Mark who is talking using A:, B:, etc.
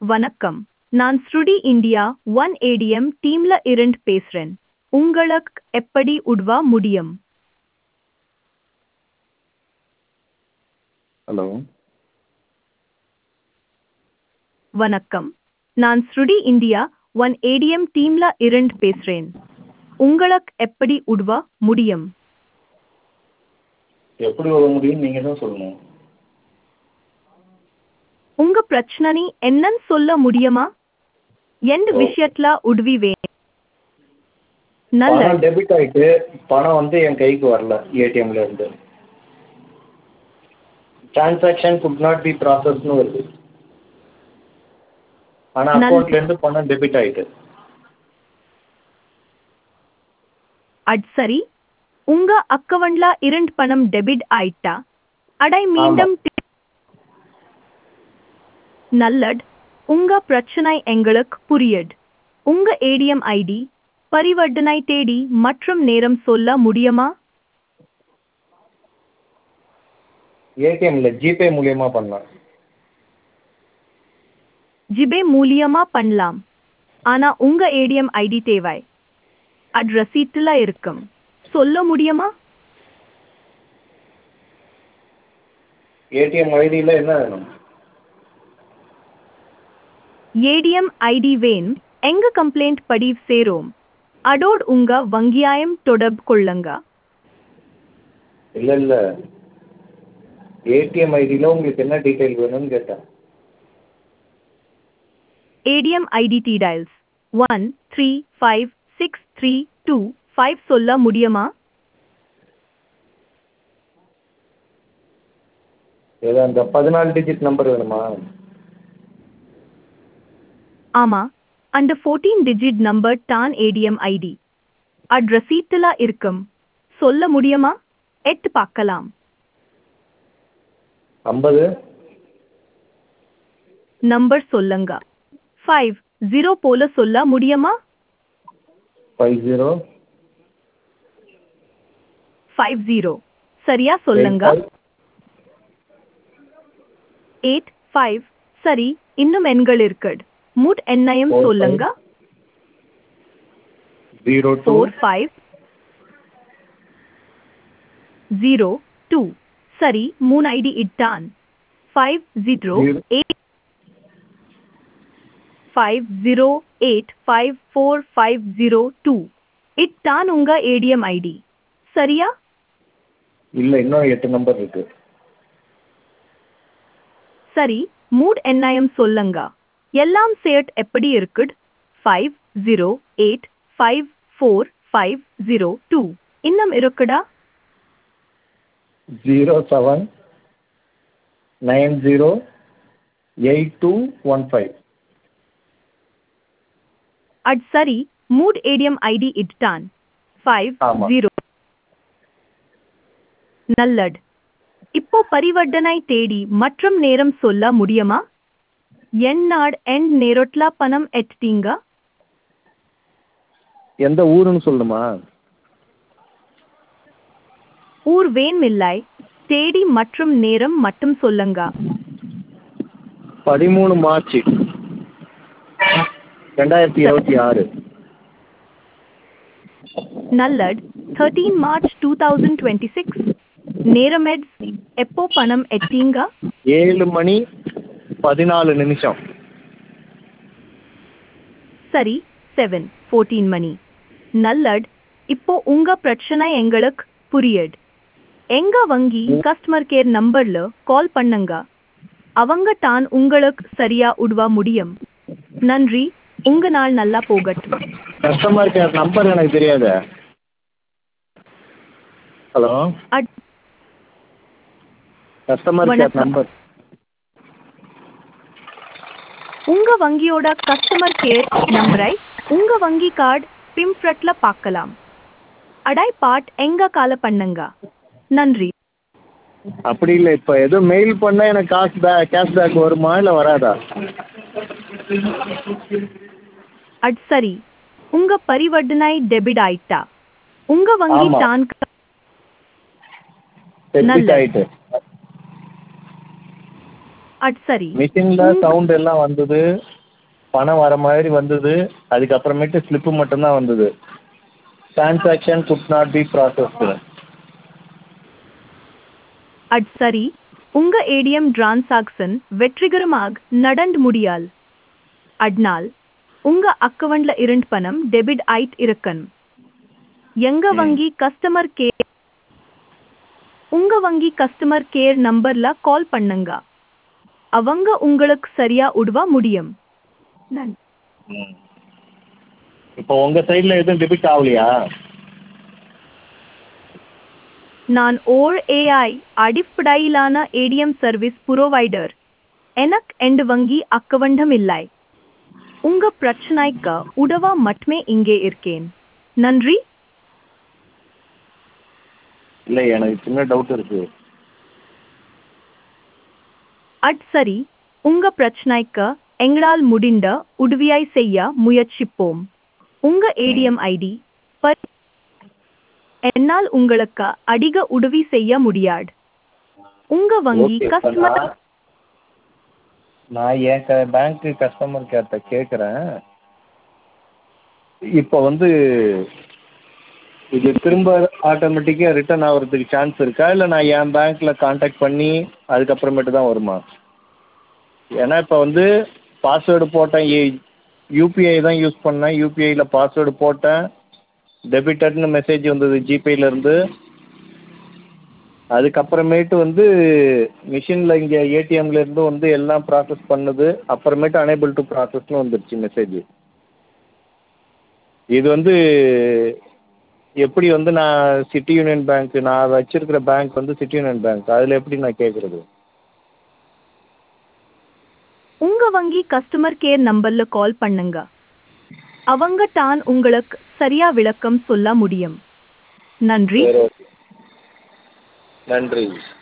A: வணக்கம் நான் ஸ்ருடி இந்தியா ஒன் ஏடிஎம் டீம்ல இருந்து பேசுறேன் உங்களுக்கு எப்படி உதவ முடியும்
B: ஹலோ
A: வணக்கம் நான் ஸ்ருடி இந்தியா ஒன் ஏடிஎம் டீம்ல இருந்து பேசுறேன் உங்களுக்கு எப்படி உதவ முடியும்
B: எப்படி வர முடியும் நீங்கள் தான் சொல்லணும்
A: உங்க பிரச்சனை என்னன்னு சொல்ல முடியுமா எந்த
B: ஓ.
A: விஷயத்துல உதவி வேணும் நல்ல
B: பணம் டெபிட் ஆயிட்டு பணம் வந்து என் கைக்கு வரல ஏடிஎம்ல இருந்து டிரான்சாக்ஷன் குட் நாட் பி ப்ராசஸ்னு வருது ஆனால்
A: நல்ல-
B: அக்கௌண்ட்ல இருந்து பணம் டெபிட் ஆயிட்டு
A: அட் சரி உங்க அக்கவுண்ட்ல இரண்டு பணம் டெபிட் ஆயிட்டா அடை மீண்டும் தி- நல்லட் உங்க பிரச்சனை எங்களுக்கு புரியுது உங்க ஏடிஎம் ஐடி பரிவர்த்தனை தேடி மற்றும் நேரம் சொல்ல முடியுமா
B: ஏடிஎம்ல ஜிபே மூலியமா பண்ணலாம்
A: ஜிபே மூலியமா பண்ணலாம் ஆனா உங்க ஏடிஎம் ஐடி தேவை அது ரசீட்டுல இருக்கும் சொல்ல முடியுமா
B: ஏடிஎம் ஐடியில் என்ன வேணும்
A: ஏடிஎம் ஐடி வேன் எங்க கம்ப்ளைண்ட் பதிவு சேரும் அதோடு உங்க வங்கியாயம் தொடர்பு கொள்ளுங்க
B: இல்லை இல்லை ஏடிஎம் ஐடியில் உங்களுக்கு என்ன டீட்டெயில் வேணும்னு கேட்டேன்
A: ATM ID details one three five six three two five சொல்ல முடியுமா
B: ஏதோ அந்த பதினாலு டிஜிட் நம்பர் வேணுமா
A: ஆமா அந்த ஃபோர்டீன் டிஜிட் நம்பர் தான் ஏடிஎம் ஐடி அது ரசீட்டுல இருக்கும் சொல்ல முடியுமா எட்டு பார்க்கலாம்
B: ஐம்பது
A: நம்பர் சொல்லுங்க ஃபைவ் ஜீரோ போல சொல்ல முடியுமா
B: ஃபைவ் ஜீரோ
A: ஃபைவ் ஜீரோ சரியா சொல்லுங்க எயிட் ஃபைவ் சரி இன்னும் எண்கள் இருக்குது மூட் எண்ணையும்
B: Four,
A: சொல்லுங்க
B: zero two
A: four five zero two சரி மூணு ஐடி இட்டான் five zero
B: Zero.
A: Eight five zero eight five four five zero two இட்டான் உங்க ஏடிஎம் ஐடி சரியா
B: இல்லை இன்னும் எட்டு நம்பர் இருக்கு
A: சரி மூட் எண்ணாயம் சொல்லுங்க எல்லாம் சேட் எப்படி இருக்குது five zero eight five four five zero two இன்னும் இருக்குடா
B: zero seven nine zero eight two one five
A: அது சரி மூட் ஏடிஎம் ஐடி இட்டான் ஃபைவ்
B: ஆமா.
A: ஜீரோ நல்லட் இப்போ பரிவர்த்தனை தேடி மற்றும் நேரம் சொல்ல முடியுமா என் நாட் எண்ட் நேரட்ல பணம் எட்டீங்க
B: எந்த ஊருன்னு சொல்லணுமா
A: ஊர் வேன்மில்லை தேடி மற்றும் நேரம் மட்டும் சொல்லுங்க
B: பதிமூணு மார்ச் ரெண்டாயிரத்தி இருபத்தி ஆறு
A: நல்லட் thirteen March two thousand twenty six நேரம் எட்ஸ் எப்போ பணம் எட்டீங்க
B: ஏழு மணி பதினாலு நிமிஷம்
A: சரி செவன் ஃபோர்டீன் மணி நல்லட் இப்போ உங்க பிரச்சனை எங்களுக்கு புரியுது எங்க வங்கி கஸ்டமர் கேர் நம்பர்ல கால் பண்ணுங்க அவங்க தான் உங்களுக்கு சரியா உதவ முடியும் நன்றி உங்க நாள் நல்லா போகட்டும்
B: கஸ்டமர் கேர் நம்பர் எனக்கு தெரியாது ஹலோ
A: அட்-
B: கஸ்டமர் கேர்
A: வணக்கம்.
B: நம்பர்
A: உங்க வங்கியோட கஸ்டமர் கேர் நம்பரை உங்க வங்கி கார்டு பிம்ஃப்ரட்ல பார்க்கலாம் அடை பாட் எங்க கால பண்ணுங்க நன்றி
B: அப்படி இல்லை இப்போ எதுவும் மெயில் பண்ணால் எனக்கு காசு பே கேஷ்பேக் வருமா இல்லை வராதா
A: அது சரி உங்க பரிவர்த்தனை டெபிட் ஆயிட்டா உங்க வங்கி
B: ஆமா.
A: தான்
B: டெபிட்
A: நல்லது.
B: ஆயிட்டு
A: அது சரி
B: மிஷினில் சவுண்ட் எல்லாம் வந்தது பணம் வர மாதிரி வந்தது அதுக்கப்புறமேட்டு ஸ்லிப்பு மட்டும்தான் வந்தது transaction could not be processed
A: at சரி உங்க ஏடிஎம் டிரான்சாக்சன் வெற்றிகரமாக நடந்து முடியால் அட்னால் உங்க அக்கவுண்ட்ல இருந்த பணம் டெபிட் ஆயிட் இருக்கணும் எங்க வங்கி கஸ்டமர் கேர் உங்க வங்கி கஸ்டமர் கேர் நம்பர்ல கால் பண்ணுங்க அவங்க உங்களுக்கு சரியா உதவ முடியும் நன்றி
B: ம் இப்போ உங்கள் சைடில் எதுவும் டெபிட் ஆகலையா
A: நான் ஓர் ஏஐ அடிப்படையிலான ஏடிஎம் சர்வீஸ் புரோவைடர் எனக்கு எண்டு வங்கி அக்கவண்டம் இல்லை உங்க பிரச்சனைக்கு உதவ மட்டுமே இங்கே இருக்கேன் நன்றி
B: இல்லை எனக்கு சின்ன டவுட் இருக்குது
A: அட் சரி உங்க பிரச்சனைக்கு எங்களால் முடிந்த உதவியாய் செய்ய முயற்சிப்போம் உங்க ஏடிஎம் ஐடி பர் என்னால் உங்களுக்கு அதிக உதவி செய்ய முடியாது உங்க வங்கி
B: ஓகே இப்போ
A: கஸ்டமர்
B: நான் நான் என் க பேங்க்கு கஸ்டமர் கேர்கிட்ட கேட்குறேன் இப்போ வந்து இது திரும்ப ஆட்டோமேட்டிக்காக ரிட்டர்ன் ஆகிறதுக்கு சான்ஸ் இருக்கா இல்லை நான் என் பேங்க்கில் கான்டாக்ட் பண்ணி அதுக்கப்புறமேட்டு தான் வருமா ஏன்னா இப்போ வந்து பாஸ்வேர்டு போட்டேன் யூபிஐ தான் யூஸ் பண்ணேன் யூபிஐயில் பாஸ்வேர்டு போட்டேன் டெபிட்டட்னு மெசேஜ் வந்தது ஜிபேலேருந்து அதுக்கப்புறமேட்டு வந்து மிஷினில் இங்கே ஏடிஎம்லேருந்து வந்து எல்லாம் ப்ராசஸ் பண்ணுது அப்புறமேட்டு அனேபிள் டு ப்ராசஸ்னு வந்துருச்சு மெசேஜ் இது வந்து எப்படி வந்து நான் சிட்டி யூனியன் பேங்க் நான் வச்சிருக்கிற பேங்க் வந்து சிட்டி யூனியன் பேங்க் அதில் எப்படி நான் கேட்குறது
A: உங்க வங்கி கஸ்டமர் கேர் நம்பர்ல கால் பண்ணுங்க அவங்க தான் உங்களுக்கு சரியா விளக்கம் சொல்ல முடியும் நன்றி
B: சரி ஓகே நன்றி